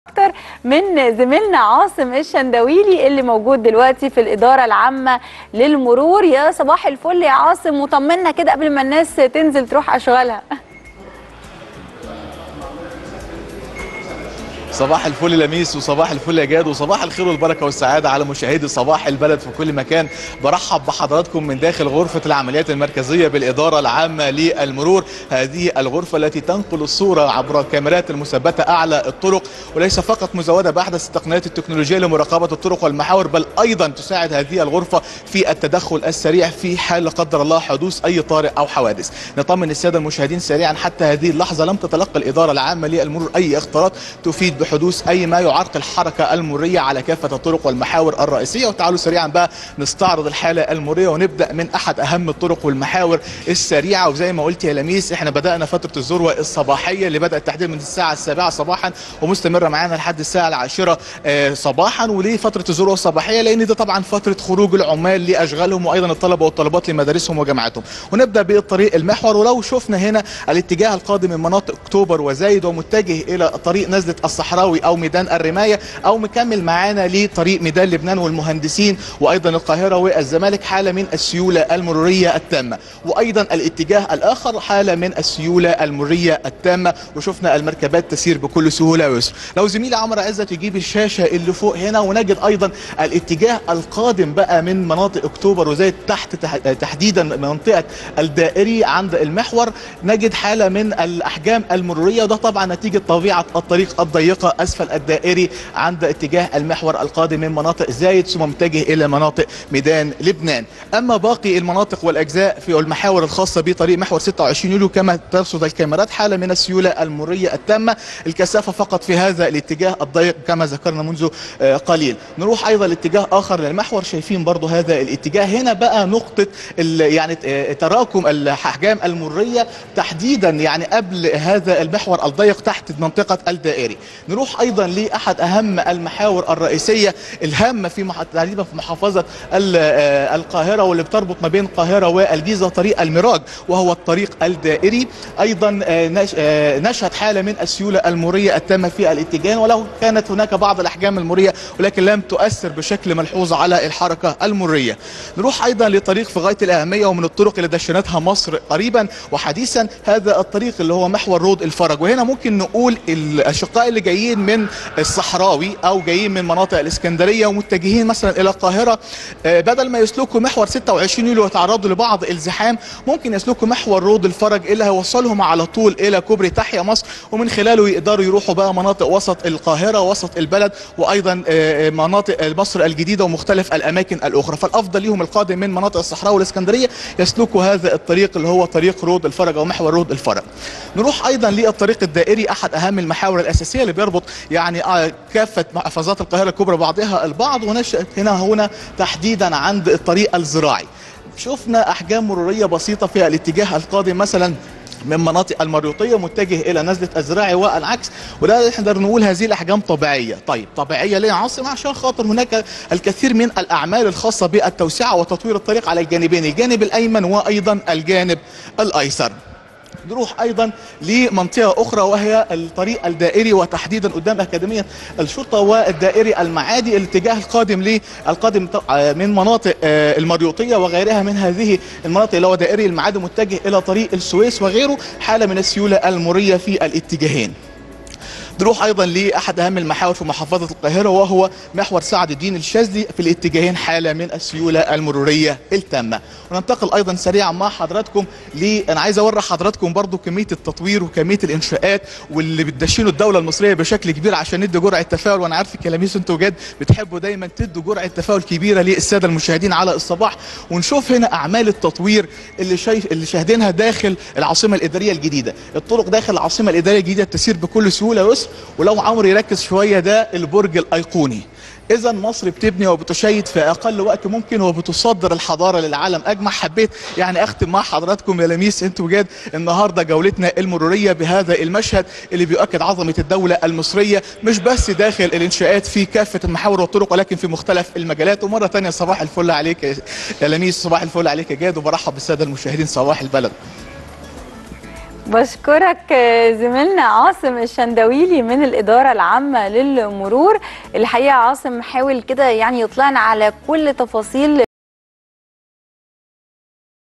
اكتر من زميلنا عاصم الشندويلي اللي موجود دلوقتي في الاداره العامه للمرور يا صباح الفل يا عاصم وطمنا كده قبل ما الناس تنزل تروح اشغالها صباح الفل لميس وصباح الفل يا جاد وصباح الخير والبركه والسعاده على مشاهدي صباح البلد في كل مكان برحب بحضراتكم من داخل غرفه العمليات المركزيه بالاداره العامه للمرور هذه الغرفه التي تنقل الصوره عبر الكاميرات المثبته اعلى الطرق وليس فقط مزوده باحدث التقنيات التكنولوجيه لمراقبه الطرق والمحاور بل ايضا تساعد هذه الغرفه في التدخل السريع في حال لا قدر الله حدوث اي طارئ او حوادث نطمن الساده المشاهدين سريعا حتى هذه اللحظه لم تتلقى الاداره العامه للمرور اي اختراق تفيد بحدوث اي ما يعرقل الحركه المريه على كافه الطرق والمحاور الرئيسيه وتعالوا سريعا بقى نستعرض الحاله المريه ونبدا من احد اهم الطرق والمحاور السريعه وزي ما قلت يا لميس احنا بدانا فتره الذروه الصباحيه اللي بدات تحديدا من الساعه السابعه صباحا ومستمره معانا لحد الساعه العاشره آه، صباحا وليه فتره الذروه الصباحيه لان ده طبعا فتره خروج العمال لاشغالهم وايضا الطلبه والطالبات لمدارسهم وجامعاتهم ونبدا بالطريق المحور ولو شفنا هنا الاتجاه القادم من مناطق اكتوبر وزايد ومتجه الى طريق نزله الصحراوي او ميدان الرمايه او مكمل معانا لطريق ميدان لبنان والمهندسين وايضا القاهره والزمالك حاله من السيوله المروريه التامه وايضا الاتجاه الاخر حاله من السيوله المروريه التامه وشفنا المركبات تسير بكل سهوله ويسر لو زميلي عمرو عزت يجيب الشاشه اللي فوق هنا ونجد ايضا الاتجاه القادم بقى من مناطق اكتوبر وزايد تحت تح- تحديدا منطقه الدائري عند المحور نجد حاله من الاحجام المروريه وده طبعا نتيجه طبيعه الطريق الضيقه اسفل الدائري عند اتجاه المحور القادم من مناطق زايد ثم متجه الى مناطق ميدان لبنان اما باقي المناطق والاجزاء في المحاور الخاصه بطريق محور 26 يوليو كما ترصد الكاميرات حاله من السيوله المريه التامه الكثافه فقط في هذا الاتجاه الضيق كما ذكرنا منذ آه، قليل نروح ايضا لاتجاه اخر للمحور شايفين برضو هذا الاتجاه هنا بقى نقطه ال- يعني آه، تراكم الاحجام المريه تحديدا يعني قبل هذا المحور الضيق تحت منطقه الدائري نروح ايضا لاحد اهم المحاور الرئيسيه الهامه في مح... تقريبا في محافظه ال- آه، القاهره واللي بتربط ما بين القاهره والجيزه طريق الميراج وهو الطريق الدائري ايضا آه، نش... آه، نشهد حاله من السيوله المريه التامه في الاتجاه ولو كانت هناك بعض الاحجام المريه ولكن لم تؤثر بشكل ملحوظ على الحركه المريه نروح ايضا لطريق في غايه الاهميه ومن الطرق اللي دشنتها مصر قريبا وحديثا هذا الطريق اللي هو محور رود الفرج وهنا ممكن نقول الاشقاء اللي جايين من الصحراوي او جايين من مناطق الاسكندريه ومتجهين مثلا الى القاهره آه، بدل ما يسلكوا محور 26 يوليو ويتعرضوا لبعض الزحام ممكن يسلكوا محور رود الفرج اللي هيوصلهم على طول الى كوبري تحيا مصر ومن خلاله يقدروا يروحوا بقى مناطق وسط القاهره وسط البلد وايضا آه، مناطق مصر الجديده ومختلف الاماكن الاخرى فالافضل ليهم القادم من مناطق الصحراء والاسكندريه يسلكوا هذا الطريق اللي هو طريق رود الفرج او محور رود الفرج نروح ايضا للطريق الدائري احد اهم المحاور الاساسيه اللي بيربط يعني آه، كافه محافظات القاهره الكبرى بعضها البعض ونشأت هنا هنا تحديدا عند الطريق الزراعي شفنا احجام مروريه بسيطه في الاتجاه القادم مثلا من مناطق المريوطيه متجه الى نزله الزراعي والعكس وده نقدر نقول هذه الاحجام طبيعيه طيب طبيعيه ليه يا عاصم عشان خاطر هناك الكثير من الاعمال الخاصه بالتوسعه وتطوير الطريق على الجانبين الجانب الايمن وايضا الجانب الايسر نروح ايضا لمنطقه اخرى وهي الطريق الدائري وتحديدا قدام اكاديميه الشرطه والدائري المعادي الاتجاه القادم ليه القادم ط- آه، من مناطق آه، المريوطيه وغيرها من هذه المناطق اللي هو دائري المعادي متجه الى طريق السويس وغيره حاله من السيوله المريه في الاتجاهين نروح ايضا لاحد اهم المحاور في محافظه القاهره وهو محور سعد الدين الشاذلي في الاتجاهين حاله من السيوله المروريه التامه وننتقل ايضا سريعا مع حضراتكم ل انا عايز اوري حضراتكم برضو كميه التطوير وكميه الانشاءات واللي بتدشنوا الدوله المصريه بشكل كبير عشان ندي جرعه تفاؤل وانا عارف الكلاميس انتوا جد بتحبوا دايما تدوا جرعه تفاؤل كبيره للساده المشاهدين على الصباح ونشوف هنا اعمال التطوير اللي شايف اللي شاهدينها داخل العاصمه الاداريه الجديده الطرق داخل العاصمه الاداريه الجديده تسير بكل سهوله ويسر ولو عمرو يركز شويه ده البرج الايقوني اذا مصر بتبني وبتشيد في اقل وقت ممكن وبتصدر الحضاره للعالم اجمع حبيت يعني اختم مع حضراتكم يا لميس انتوا جاد النهارده جولتنا المروريه بهذا المشهد اللي بيؤكد عظمه الدوله المصريه مش بس داخل الانشاءات في كافه المحاور والطرق ولكن في مختلف المجالات ومره ثانيه صباح الفل عليك يا- يا لميس صباح الفل عليك يا جاد وبرحب بالساده المشاهدين صباح البلد بشكرك زميلنا عاصم الشندويلي من الإدارة العامة للمرور الحقيقة عاصم حاول كده يعني يطلعنا على كل تفاصيل